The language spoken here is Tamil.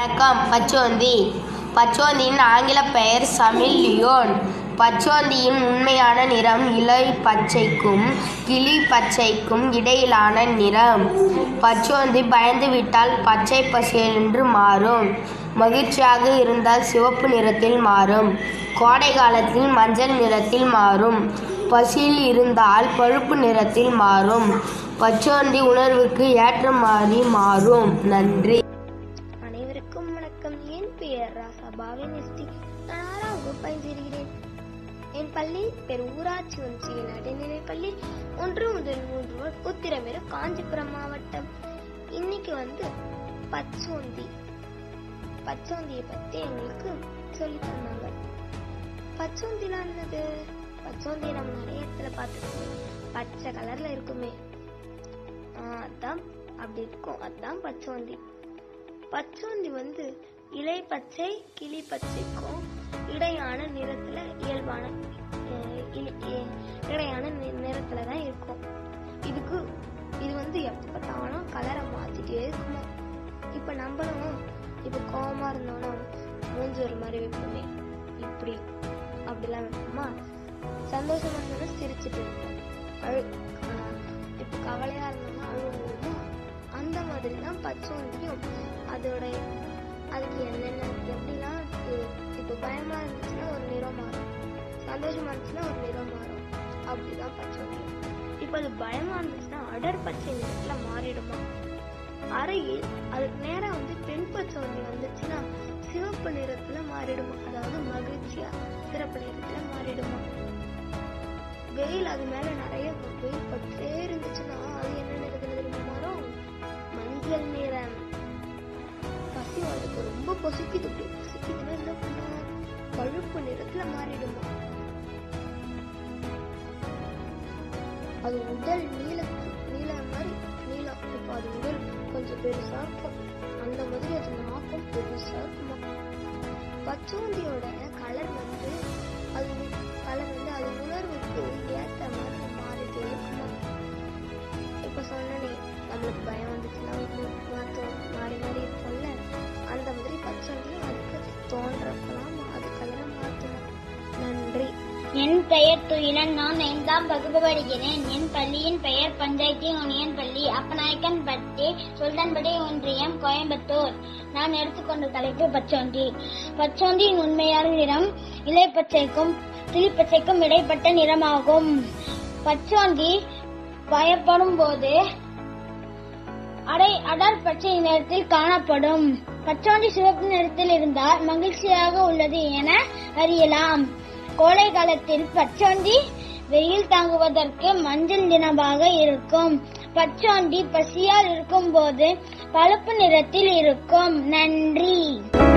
வணக்கம் பச்சோந்தி பச்சோந்தியின் ஆங்கில பெயர் சமில் லியோன் பச்சோந்தியின் உண்மையான நிறம் இலை பச்சைக்கும் கிளி பச்சைக்கும் இடையிலான நிறம் பச்சோந்தி பயந்துவிட்டால் பச்சை பசேலென்று மாறும் மகிழ்ச்சியாக இருந்தால் சிவப்பு நிறத்தில் மாறும் கோடை காலத்தில் மஞ்சள் நிறத்தில் மாறும் பசியில் இருந்தால் பழுப்பு நிறத்தில் மாறும் பச்சோந்தி உணர்வுக்கு ஏற்ற மாதிரி மாறும் நன்றி அனைவருக்கும் வணக்கம் என் பெயர் ராசாபாவின் எஸ்டி நான் ஆறாம் வகுப்பு பயின்றிருக்கிறேன் என் பள்ளி பெருஊராட்சி ஒன்றிய நடுநிலைப் பள்ளி ஒன்று முதல் மூன்று வரை உத்திரமேறு காஞ்சிபுரம் மாவட்டம் இன்னைக்கு வந்து பச்சோந்தி பச்சோந்தியை பத்தி எங்களுக்கு சொல்லி தந்தாங்க பச்சோந்தினா என்னது பச்சோந்தி நம்ம நிறைய இடத்துல பார்த்துருக்கோம் பச்சை கலர்ல இருக்குமே ஆ, அதான் அப்படி இருக்கும் அதான் பச்சோந்தி பச்சோந்தி வந்து இலை பச்சை கிளி பச்சைக்கும் இடையான நிறத்துல இயல்பான அஹ், இ- இ- இடையான நி- நிறத்துல தான் இருக்கும் இதுக்கு இது வந்து எப்ப பார்த்தாலும் கலரை மாத்திட்டே இருக்குமா இப்ப நம்மளும் இப்ப கோவமா இருந்தோம்னா மூஞ்சி ஒரு மாதிரி வைப்போமே இப்படி அப்படிலாம் வைப்போமா சந்தோஷமா இருந்தோம்னா சிரிச்சிட்டு இருப்போம் அழு ஆஹ், இப்ப கவலையா இருந்தோம்னா அழுவோமா அந்த மாதிரி தான் பச்சோந்தியும் அதோட அதுக்கு என்னென்ன எப்படிலாம் இ- இப்போ பயமா இருந்துச்சுன்னா ஒரு நிறம் மாறும் சந்தோஷமா இருந்துச்சுன்னா ஒரு நிறம் மாறும் அப்படிதான் பச்சோந்தி இப்போ அது பயமா இருந்துச்சுன்னா அடர் பச்சை நிறத்துல மாறிடுமா அறையில் அதுக்கு நேரா வந்து பெண் பச்சோந்தி வந்துச்சுன்னா சிவப்பு நிறத்துல மாறிடுமா அதாவது மகிழ்ச்சியா சிறப்பு நிறத்துல மாறிடுமா வெயில் அது மேல நிறைய வெயில் பட்டே இருந்துச்சுன்னா அது என்ன நிறத்துல தெரியுமா மாறும் மஞ்சள் நிறம் பசி அதுக்கு ரொம்ப பசிக்குது அப்படி பசிக்குதுன்னா என்ன பண்ணும் பழுப்பு நிறத்துல மாறிடுமா அது உடல் நீல நீல மாதிரி நீளம் இப்போ அது உடல் கொஞ்சம் பெருசா இருக்கும் அந்த மாதிரி அது நாக்கும் பெருசா இருக்குமா பச்சோந்தியோட கலர் வந்து அது கலர் வந்து அது உணர்வுக்கு ஏத்த மாதிரி மாறிட்டே இருக்குமா இப்ப சொன்னனே நம்மளுக்கு பயம் வந்துச்சுன்னா ஒரு மாத்தம் மாறி மாறி இருக்கும்ல அந்த மாதிரி பச்சோந்தியும் அதுக்கு தோன்றப்பெல்லாம் அது கலரை மாத்தணும் நன்றி என் பெயர் துயிலன் நான் ஐந்தாம் வகுப்பு படிக்கிறேன் என் பள்ளியின் பெயர் பஞ்சாயத்து யூனியன் பள்ளி அப்பநாயக்கன்பட்டி சுல்தான்படி ஒன்றியம் கோயம்புத்தூர் நான் எடுத்துக்கொண்ட தலைப்பு பச்சோந்தி பச்சோந்தியின் உண்மையான நிறம் இலை பச்சைக்கும் கிளிப்பச்சைக்கும் இடைப்பட்ட நிறமாகும் பச்சோந்தி பயப்படும் போது அடை அடர் பச்சை நிறத்தில் காணப்படும் பச்சோந்தி சிவப்பு நிறத்தில் இருந்தால் மகிழ்ச்சியாக உள்ளது என அறியலாம் கோடை காலத்தில் பச்சோந்தி வெயில் தாங்குவதற்கு மஞ்சள் நிறமாக இருக்கும் பச்சோந்தி பசியால் இருக்கும்போது பழுப்பு நிறத்தில் இருக்கும் நன்றி